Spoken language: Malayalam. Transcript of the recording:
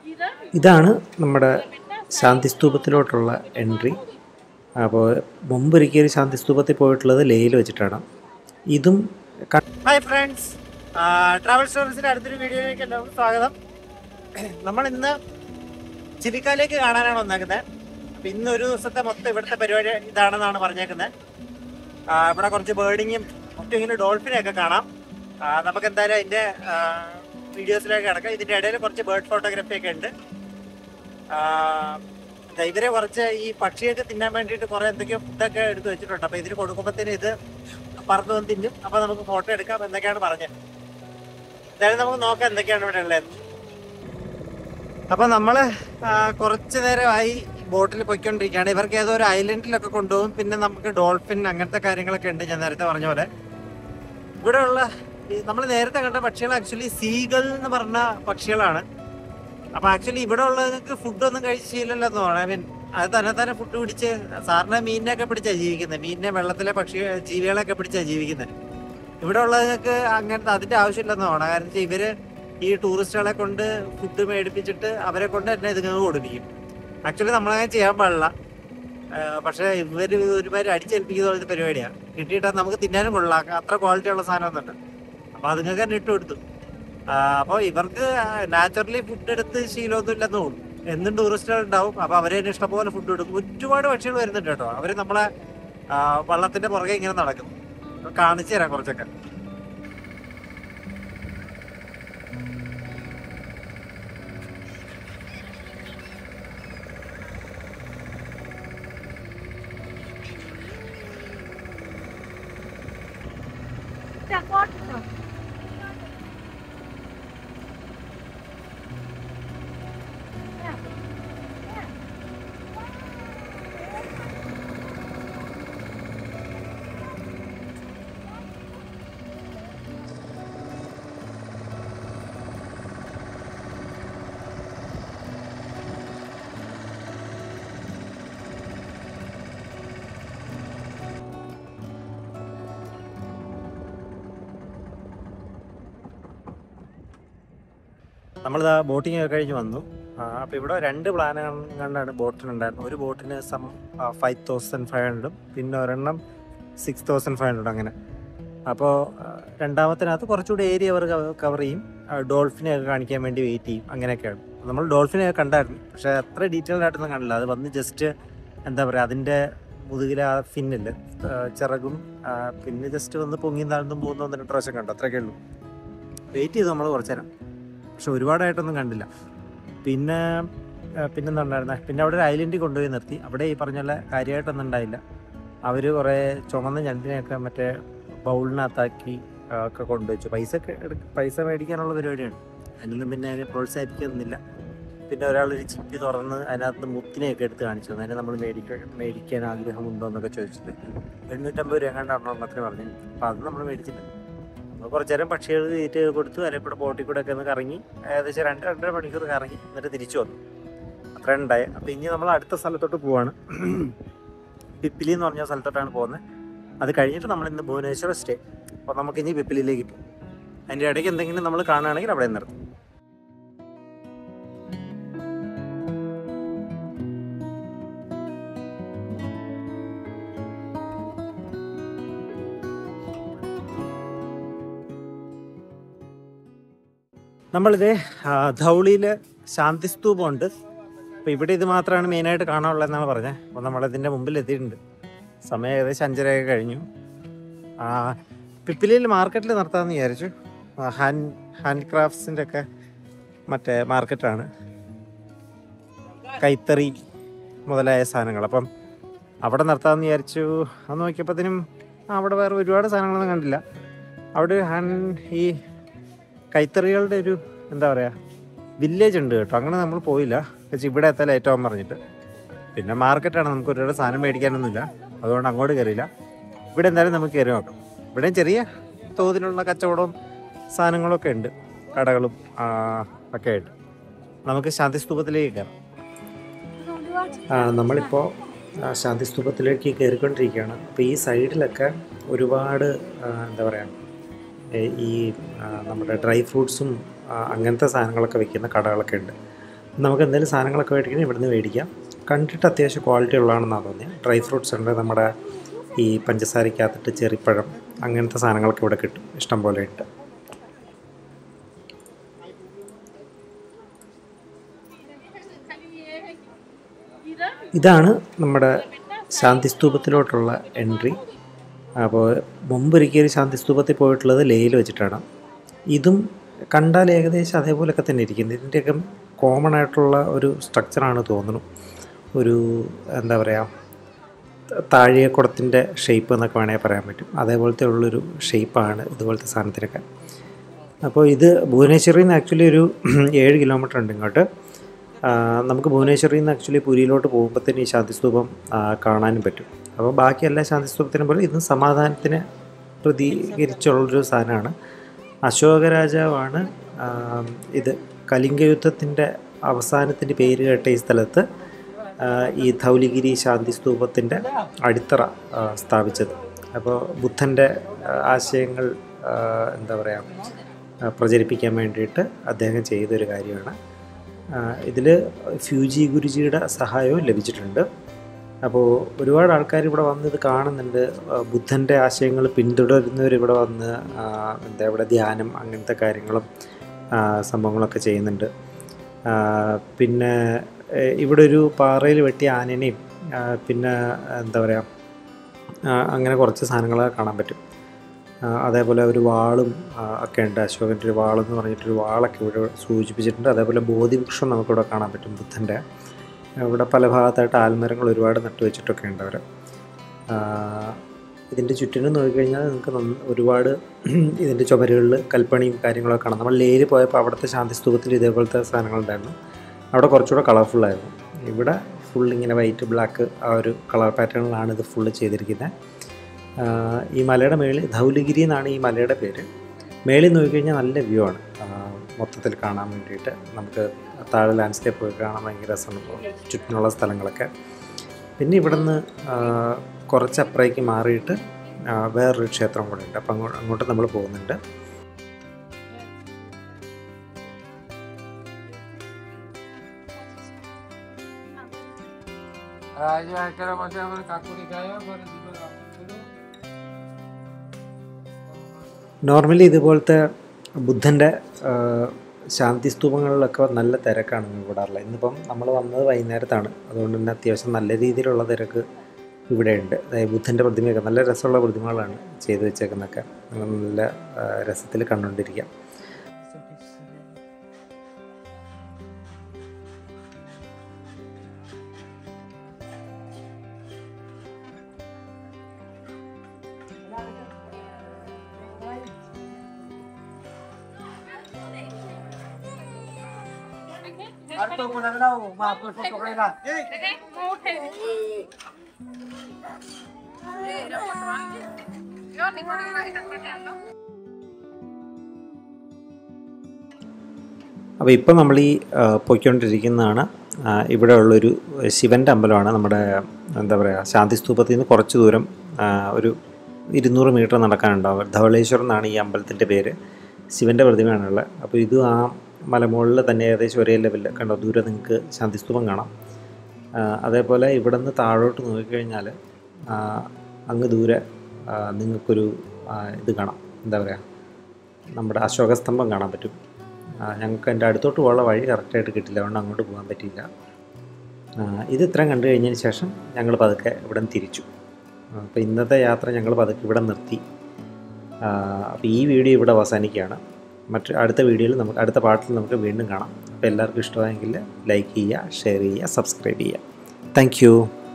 ഇതാണ് നമ്മുടെ ശാന്തിസ്തൂപത്തിലോട്ടുള്ള എൻട്രി അപ്പോൾ മുമ്പൊരിക്കൽ ഒരു ശാന്തിസ്തൂപത്തിൽ പോയിട്ടുള്ളത് ലേയിൽ വെച്ചിട്ടാണ് ഇതും ഹായ് ഫ്രണ്ട്സ് ട്രാവൽ സ്റ്റോറീസിന്റെ അടുത്തൊരു വീഡിയോയിലേക്ക് എല്ലാവർക്കും സ്വാഗതം നമ്മൾ ഇന്ന് ചിലിക്കാലേക്ക് കാണാനാണ് വന്നേക്കുന്നത് അപ്പൊ ഇന്ന് ഒരു ദിവസത്തെ മൊത്തം ഇവിടുത്തെ പരിപാടി ഇതാണെന്നാണ് പറഞ്ഞേക്കുന്നത് ഇവിടെ കുറച്ച് ബേർഡിങ്ങും മറ്റും ഇങ്ങനെ ഡോൾഫിനെയൊക്കെ കാണാം ആ, നമുക്ക് എന്തായാലും അതിന്റെ വീഡിയോസിലേക്ക് കിടക്കാം ഇതിന്റെ ഇടയിൽ കുറച്ച് ബേർഡ് ഫോട്ടോഗ്രാഫി ഒക്കെ ഉണ്ട് ആ, ദാ ഇവരെ കുറച്ച് ഈ പക്ഷിയൊക്കെ തിന്നാൻ വേണ്ടിയിട്ട് കുറെ എന്തൊക്കെയോ ഫുഡൊക്കെ എടുത്ത് വെച്ചിട്ടുണ്ട് അപ്പൊ ഇതിന് കൊടുക്കുമ്പോഴത്തേന് ഇത് പറന്ന് വന്ന് തിന്നും അപ്പൊ നമുക്ക് ഫോട്ടോ എടുക്കാം എന്നൊക്കെയാണ് പറഞ്ഞത് എന്തായാലും നമുക്ക് നോക്കാം എന്തൊക്കെയാണ് ഇവിടെ ഉള്ളത് അപ്പൊ നമ്മള് ആ, കുറച്ച് നേരമായി ബോട്ടിൽ പൊയ്ക്കൊണ്ടിരിക്കുകയാണ് ഇവർക്ക് ഏതോ ഒരു ഐലൻഡിലൊക്കെ കൊണ്ടുപോകും പിന്നെ നമുക്ക് ഡോൾഫിൻ അങ്ങനത്തെ കാര്യങ്ങളൊക്കെ ഉണ്ട് ഞാൻ നേരത്തെ പറഞ്ഞ പോലെ ഇവിടെയുള്ള നമ്മൾ നേരത്തെ കണ്ട പക്ഷികൾ ആക്ച്വലി സീകൾ എന്ന് പറഞ്ഞ പക്ഷികളാണ് അപ്പൊ ആക്ച്വലി ഇവിടെ ഉള്ളവർക്ക് ഫുഡൊന്നും കഴിച്ച് ശീലമില്ലെന്ന് തോന്നുന്നു ഐ മീൻ അത് തന്നെ തന്നെ ഫുഡ് പിടിച്ച് സാറിന് മീനിനെയൊക്കെ പിടിച്ചാ ജീവിക്കുന്നത് മീനിനെ വെള്ളത്തിലെ പക്ഷി ജീവികളെയൊക്കെ പിടിച്ചാ ജീവിക്കുന്നത് ഇവിടെ ഉള്ളവർക്ക് അങ്ങനത്തെ അതിന്റെ ആവശ്യമില്ലെന്ന് തോന്നണം കാരണം വെച്ചാൽ ഇവര് ഈ ടൂറിസ്റ്റുകളെ കൊണ്ട് ഫുഡ് മേടിപ്പിച്ചിട്ട് അവരെ കൊണ്ട് തന്നെ ഇതിങ്ങനെ കൊടുപ്പിക്കും ആക്ച്വലി നമ്മളങ്ങനെ ചെയ്യാൻ പാടില്ല ആ, പക്ഷേ ഇവര് ഒരുമാതിരി അടിച്ചേൽപ്പിക്കുന്ന പോലത്തെ പരിപാടിയാണ് കിട്ടിയിട്ടാൽ നമുക്ക് തിന്നാനും കൊള്ളാം അത്ര ക്വാളിറ്റി ഉള്ള സാധനം ഒന്നുണ്ട് അപ്പൊ അതുങ്ങൾക്ക് തന്നെ ഇട്ട് കൊടുത്തു അപ്പോൾ ഇവർക്ക് നാച്ചുറലി ഫുഡ് എടുത്ത് ശീലമൊന്നും ഇല്ലെന്ന് തോന്നുന്നു എന്നും ടൂറിസ്റ്റുകൾ ഉണ്ടാവും അപ്പൊ അവരെ തന്നെ ഇഷ്ടംപോലെ ഫുഡ് കൊടുക്കും ഒരുപാട് പക്ഷികൾ വരുന്നുണ്ട് കേട്ടോ അവര് നമ്മളെ ആ, വള്ളത്തിന്റെ പുറകെ ഇങ്ങനെ നടക്കും കാണിച്ചു തരാം കുറച്ചൊക്കെ നമ്മളിതാ ബോട്ടിംഗ് ഒക്കെ കഴിഞ്ഞ് വന്നു അപ്പോൾ ഇവിടെ രണ്ട് പ്ലാൻ കണ്ടാണ് ബോട്ടിനുണ്ടായിരുന്നു ഒരു ബോട്ടിന് സം ഫൈവ് തൗസൻഡ് ഫൈവ് ഹൺഡ്രഡും പിന്നെ ഒരെണ്ണം സിക്സ് തൗസൻഡ് ഫൈവ് ഹൺഡ്രഡ് അങ്ങനെ അപ്പോൾ രണ്ടാമത്തിനകത്ത് കുറച്ചുകൂടി ഏരിയ അവർ കവർ ചെയ്യും ഡോൾഫിനെ ഒക്കെ കാണിക്കാൻ വേണ്ടി വെയിറ്റ് ചെയ്യും അങ്ങനെയൊക്കെയാണ് നമ്മൾ ഡോൾഫിനെ ഒക്കെ കണ്ടായിരുന്നു പക്ഷേ അത്ര ഡീറ്റെയിൽഡ് ആയിട്ടൊന്നും കണ്ടില്ല അത് വന്ന് ജസ്റ്റ് എന്താ പറയുക അതിൻ്റെ മുതുകിലെ ആ ഫിന്നില്ല ചിറകും ആ, പിന്നെ ജസ്റ്റ് വന്ന് പൊങ്ങിയും താഴ്ന്നും പോകുന്ന ഒന്ന് രണ്ട് പ്രാവശ്യം കണ്ടു അത്രയൊക്കെ ഉള്ളൂ വെയിറ്റ് ചെയ്തു നമ്മൾ കുറച്ച് നേരം പക്ഷെ ഒരുപാടായിട്ടൊന്നും കണ്ടില്ല പിന്നെ ആ, പിന്നെന്താ ഉണ്ടായിരുന്നത് പിന്നെ അവിടെ ഒരു ഐലൻഡിൽ കൊണ്ടുപോയി നിർത്തി അവിടെ ഈ പറഞ്ഞ പോലെ കാര്യമായിട്ടൊന്നും ഉണ്ടായില്ല അവർ കുറേ ചുമന്ന ഞണ്ടിനെയൊക്കെ മറ്റേ ബൗളിനകത്താക്കി ആ, ഒക്കെ കൊണ്ടുവച്ചു പൈസ ഒക്കെ എടുക്ക പൈസ മേടിക്കാനുള്ള പരിപാടിയാണ് അതിനൊന്നും പിന്നെ അതിനെ പ്രോത്സാഹിപ്പിക്കുന്നില്ല പിന്നെ ഒരാൾ ഒരു ചിപ്പി തുറന്ന് അതിനകത്ത് മുത്തിനെയൊക്കെ എടുത്ത് കാണിച്ചു തന്നു. അതിനെ നമ്മൾ മേടിക്കാൻ മേടിക്കാൻ ആഗ്രഹമുണ്ടോ എന്നൊക്കെ ചോദിച്ചിട്ട് എണ്ണൂറ്റമ്പത് രൂപ കണ്ടാണോ എന്നത്രേ പറഞ്ഞു അപ്പം അത് നമ്മൾ മേടിച്ചില്ല നമ്മൾ കുറച്ച് നേരം പക്ഷികൾ തീറ്റ കൊടുത്തു അതിൽ കൂടെ ബോട്ടിൽ കൂടെ ഒക്കെ ഒന്ന് കറങ്ങി ഏകദേശം രണ്ട് രണ്ടര മണിക്കൂർ കറങ്ങി എന്നിട്ട് തിരിച്ചു വന്നു അത്ര ഉണ്ടായി അപ്പം ഇനി നമ്മൾ അടുത്ത സ്ഥലത്തോട്ട് പോവാണ് പിപ്പിലി എന്ന് പറഞ്ഞ സ്ഥലത്തോട്ടാണ് പോകുന്നത് അത് കഴിഞ്ഞിട്ട് നമ്മൾ ഇന്ന് ഭുവനേശ്വർ സ്റ്റേ അപ്പോൾ നമുക്ക് ഇനി പിപ്പിലിയിലേക്ക് പോകും അതിൻ്റെ ഇടയ്ക്ക് എന്തെങ്കിലും നമ്മൾ കാണുകയാണെങ്കിൽ അവിടെ നിർത്തും നമ്മളിത് ധൗളിയിൽ ശാന്തിസ്തൂപമുണ്ട് അപ്പോൾ ഇവിടെ ഇത് മാത്രമാണ് മെയിനായിട്ട് കാണാനുള്ളതെന്നാണ് പറഞ്ഞത് അപ്പോൾ നമ്മളിതിൻ്റെ മുമ്പിൽ എത്തിയിട്ടുണ്ട് സമയം ഏകദേശം അഞ്ചരയൊക്കെ കഴിഞ്ഞു ആ, പിപ്പിലിയിൽ മാർക്കറ്റിൽ നിർത്താമെന്ന് വിചാരിച്ചു ആ, ഹാൻഡ് ഹാൻഡ് ക്രാഫ്റ്റ്സിൻ്റെ ഒക്കെ മറ്റേ മാർക്കറ്റാണ് കൈത്തറി മുതലായ സാധനങ്ങൾ അപ്പം അവിടെ നിർത്താമെന്ന് വിചാരിച്ചു അത് നോക്കിയപ്പോഴത്തേനും അവിടെ വേറെ ഒരുപാട് സാധനങ്ങളൊന്നും കണ്ടില്ല അവിടെ ഒരു ഹാൻഡ് ഈ കൈത്തറികളുടെ ഒരു എന്താ പറയുക വില്ലേജ് ഉണ്ട് കേട്ടോ അങ്ങനെ നമ്മൾ പോയില്ല പക്ഷേ ഇവിടെ എത്താൻ ഏറ്റവും പറഞ്ഞിട്ട് പിന്നെ മാർക്കറ്റാണ് നമുക്ക് ഒരുപാട് സാധനം മേടിക്കാനൊന്നുമില്ല അതുകൊണ്ട് അങ്ങോട്ട് കയറിയില്ല ഇവിടെ എന്തായാലും നമുക്ക് കയറി നോക്കാം ഇവിടെയും ചെറിയ തോതിലുള്ള കച്ചവടവും സാധനങ്ങളൊക്കെ ഉണ്ട് കടകളും ആ, ഒക്കെ ആയിട്ട് നമുക്ക് ശാന്തിസ്തൂപത്തിലേക്ക് കയറാം ആ, നമ്മളിപ്പോൾ ആ, ശാന്തിസ്തൂപത്തിലേക്ക് കയറിക്കൊണ്ടിരിക്കുകയാണ് അപ്പോൾ ഈ സൈഡിലൊക്കെ ഒരുപാട് ആ, എന്താ പറയുക ഈ ആ, നമ്മുടെ ഡ്രൈ ഫ്രൂട്ട്സും ആ, അങ്ങനത്തെ സാധനങ്ങളൊക്കെ വിൽക്കുന്ന കടകളൊക്കെ ഉണ്ട് നമുക്ക് എന്തെങ്കിലും സാധനങ്ങളൊക്കെ മേടിക്കണമെങ്കിൽ ഇവിടുന്ന് മേടിക്കാം കണ്ടിട്ട് അത്യാവശ്യം ക്വാളിറ്റി ഉള്ളതാണെന്നാണ് തോന്നിയത് ഡ്രൈ ഫ്രൂട്ട്സ് ഉണ്ട് നമ്മുടെ ഈ പഞ്ചസാരക്കകത്തിട്ട് ചെറിപ്പഴം അങ്ങനത്തെ സാധനങ്ങളൊക്കെ ഇവിടെ കിട്ടും ഇഷ്ടം പോലെ ഉണ്ട് ഇതാണ് നമ്മുടെ ശാന്തിസ്തൂപത്തിലോട്ടുള്ള എൻട്രി അപ്പോൾ മുമ്പൊരിക്കൽ ശാന്തിസ്തൂപത്തിൽ പോയിട്ടുള്ളത് ലേയിൽ വെച്ചിട്ടാണ് ഇതും കണ്ടാൽ ഏകദേശം അതേപോലെയൊക്കെ തന്നെ ഇരിക്കുന്നത് ഇതിൻ്റെയൊക്കെ കോമൺ ആയിട്ടുള്ള ഒരു സ്ട്രക്ചറാണ് തോന്നുന്നു ഒരു എന്താ പറയുക താഴികക്കുടത്തിൻ്റെ ഷേപ്പ് എന്നൊക്കെ വേണമെങ്കിൽ പറയാൻ പറ്റും അതേപോലത്തെ ഉള്ളൊരു ഷേപ്പാണ് ഇതുപോലത്തെ സാധനത്തിനൊക്കെ അപ്പോൾ ഇത് ഭുവനേശ്വറിൽ നിന്ന് ആക്ച്വലി ഒരു ഏഴ് കിലോമീറ്റർ ഉണ്ട് ഇങ്ങോട്ട് ആ, നമുക്ക് ഭുവനേശ്വറിൽ നിന്ന് ആക്ച്വലി പുരിയിലോട്ട് പോകുമ്പോഴത്തേന് ഈ ശാന്തിസ്തൂപം ആ, കാണാനും പറ്റും അപ്പോൾ ബാക്കി എല്ലാ ശാന്തിസ്തൂപത്തിനും പോലെ ഇതും സമാധാനത്തിന് പ്രതികരിച്ചുള്ളൊരു സാധനമാണ് അശോക രാജാവാണ് ആ, ഇത് കലിംഗ യുദ്ധത്തിൻ്റെ അവസാനത്തിൻ്റെ പേര് കേട്ട ഈ സ്ഥലത്ത് ആ, ഈ ധൗലിഗിരി ശാന്തി സ്തൂപത്തിൻ്റെ അടിത്തറ ആ, സ്ഥാപിച്ചത് അപ്പോൾ ബുദ്ധൻ്റെ ആ, ആശയങ്ങൾ ആ, എന്താ പറയുക ആ, പ്രചരിപ്പിക്കാൻ വേണ്ടിയിട്ട് അദ്ദേഹം ചെയ്തൊരു കാര്യമാണ് ഇതിൽ ഫ്യൂജി ഗുരുജിയുടെ സഹായവും ലഭിച്ചിട്ടുണ്ട് അപ്പോൾ ഒരുപാട് ആൾക്കാർ ഇവിടെ വന്ന് ഇത് കാണുന്നുണ്ട് ആ, ബുദ്ധൻ്റെ ആശയങ്ങൾ പിന്തുടരുന്നവർ ഇവിടെ വന്ന് ആ, എന്താ ഇവിടെ ധ്യാനം അങ്ങനത്തെ കാര്യങ്ങളും ആ, സംഭവങ്ങളൊക്കെ ചെയ്യുന്നുണ്ട് ആ, പിന്നെ ഏ, ഇവിടെ ഒരു പാറയിൽ വെട്ടിയ ആനനെയും ആ, പിന്നെ എന്താ പറയുക ആ, അങ്ങനെ കുറച്ച് സാധനങ്ങളൊക്കെ കാണാൻ പറ്റും ആ, അതേപോലെ ഒരു വാളും ആ, ഒക്കെ ഉണ്ട് അശോകൻ്റെ ഒരു വാളെന്ന് പറഞ്ഞിട്ടൊരു വാളൊക്കെ ഇവിടെ സൂചിപ്പിച്ചിട്ടുണ്ട് അതേപോലെ ബോധിവൃക്ഷം നമുക്കിവിടെ കാണാൻ പറ്റും ബുദ്ധൻ്റെ ഇവിടെ പല ഭാഗത്തായിട്ട് ആൽമരങ്ങൾ ഒരുപാട് നട്ടു വെച്ചിട്ടൊക്കെ ഉണ്ട് അവർ ഇതിൻ്റെ ചുറ്റിനും നോക്കിക്കഴിഞ്ഞാൽ നിങ്ങൾക്ക് നന്ന- ഒരുപാട് ഇതിൻ്റെ ചുമരുകളിൽ കൽപ്പണിയും കാര്യങ്ങളൊക്കെ കാണാം നമ്മൾ ലേയിൽ പോയപ്പോൾ അവിടുത്തെ ശാന്തിസ്തൂപത്തിൽ ഇതേപോലത്തെ സാധനങ്ങളുണ്ടായിരുന്നു അവിടെ കുറച്ചുകൂടെ കളർഫുള്ളായിരുന്നു ഇവിടെ ഫുൾ ഇങ്ങനെ വൈറ്റ് ബ്ലാക്ക് ആ ഒരു കളർ പാറ്റേണിലാണ് ഇത് ഫുള്ള് ചെയ്തിരിക്കുന്നത് ആഹ് ഈ മലയുടെ മേളിൽ ധൗലഗിരി എന്നാണ് ഈ മലയുടെ പേര് മേളിൽ നോക്കിക്കഴിഞ്ഞാൽ നല്ല വ്യൂ ആണ് ആഹ് മൊത്തത്തിൽ കാണാൻ വേണ്ടിയിട്ട് നമുക്ക് താഴെ ലാൻഡ്സ്കേപ്പ് ഒക്കെ കാണാൻ ഭയങ്കര രസമാണ് ചുറ്റിനുള്ള സ്ഥലങ്ങളൊക്കെ പിന്നെ ഇവിടുന്ന് ആഹ് കുറച്ച് അപ്പുറേക്ക് മാറിയിട്ട് ആഹ് വേറൊരു ക്ഷേത്രം കൂടെ ഉണ്ട് അപ്പം അങ്ങോട്ട് അങ്ങോട്ട് നമ്മൾ പോകുന്നുണ്ട് राजा ऐकरा माझ्यावर काकुरी काय बरं दिवस आपण നോർമലി ഇതുപോലത്തെ ബുദ്ധൻ്റെ ശാന്തി സ്തൂപങ്ങളിലൊക്കെ നല്ല തിരക്കാണ് കൂടാറുള്ളത് ഇന്നിപ്പം നമ്മൾ വന്നത് വൈകുന്നേരത്താണ് അതുകൊണ്ട് തന്നെ അത്യാവശ്യം നല്ല രീതിയിലുള്ള തിരക്ക് ഇവിടെ ഉണ്ട് അതായത് ബുദ്ധൻ്റെ പ്രതിമയൊക്കെ നല്ല രസമുള്ള പ്രതിമകളാണ് ചെയ്തു വെച്ചേക്കുന്നതൊക്കെ നല്ല രസത്തിൽ കണ്ടുകൊണ്ടിരിക്കാം अरे तो कोणाला लाव, मग आपण पण पकडायला. ए, അപ്പോൾ ഇപ്പം നമ്മൾ ഈ ആ, പോയിക്കൊണ്ടിരിക്കുന്നതാണ് ആ, ഇവിടെ ഉള്ളൊരു ശിവൻ്റെ അമ്പലമാണ് നമ്മുടെ എന്താ പറയുക ശാന്തി സ്തൂപത്തിൽ നിന്ന് കുറച്ച് ദൂരം ആ, ഒരു ഇരുന്നൂറ് മീറ്റർ നടക്കാനുണ്ടാവും ധവളേശ്വരം എന്നാണ് ഈ അമ്പലത്തിൻ്റെ പേര് ശിവൻ്റെ പ്രതിമയാണുള്ളത് അപ്പോൾ ഇത് ആ മലമുകളിൽ തന്നെ ഏകദേശം ഒരേ ലെവലിൽ കണ്ടോ ദൂരെ നിങ്ങൾക്ക് ശാന്തി സ്തൂപം കാണാം ആ, അതേപോലെ ഇവിടെ നിന്ന് താഴോട്ട് നോക്കിക്കഴിഞ്ഞാൽ ആ, അങ്ങ് ദൂരെ ആ, നിങ്ങൾക്കൊരു ആ, ഇത് കാണാം എന്താ പറയുക നമ്മുടെ അശോകസ്തംഭം കാണാൻ പറ്റും ആ, ഞങ്ങൾക്ക് എൻ്റെ അടുത്തോട്ട് പോകാനുള്ള വഴി കറക്റ്റായിട്ട് കിട്ടില്ല അതുകൊണ്ട് അങ്ങോട്ട് പോകാൻ പറ്റിയില്ല ആ, ഇത് ഇത്രയും കണ്ടു കഴിഞ്ഞതിന് ശേഷം ഞങ്ങൾ പതുക്കെ ഇവിടെ നിന്ന് തിരിച്ചു അപ്പോൾ ഇന്നത്തെ യാത്ര ഞങ്ങൾ പതുക്കെ ഇവിടെ നിർത്തി അപ്പോൾ ഈ വീഡിയോ ഇവിടെ അവസാനിക്കുകയാണ് മറ്റ് അടുത്ത വീഡിയോയിൽ നമുക്ക് അടുത്ത പാട്ടിൽ നമുക്ക് വീണ്ടും കാണാം അപ്പോൾ എല്ലാവർക്കും ഇഷ്ടമായെങ്കിൽ ലൈക്ക് ചെയ്യുക ഷെയർ ചെയ്യുക സബ്സ്ക്രൈബ് ചെയ്യുക താങ്ക്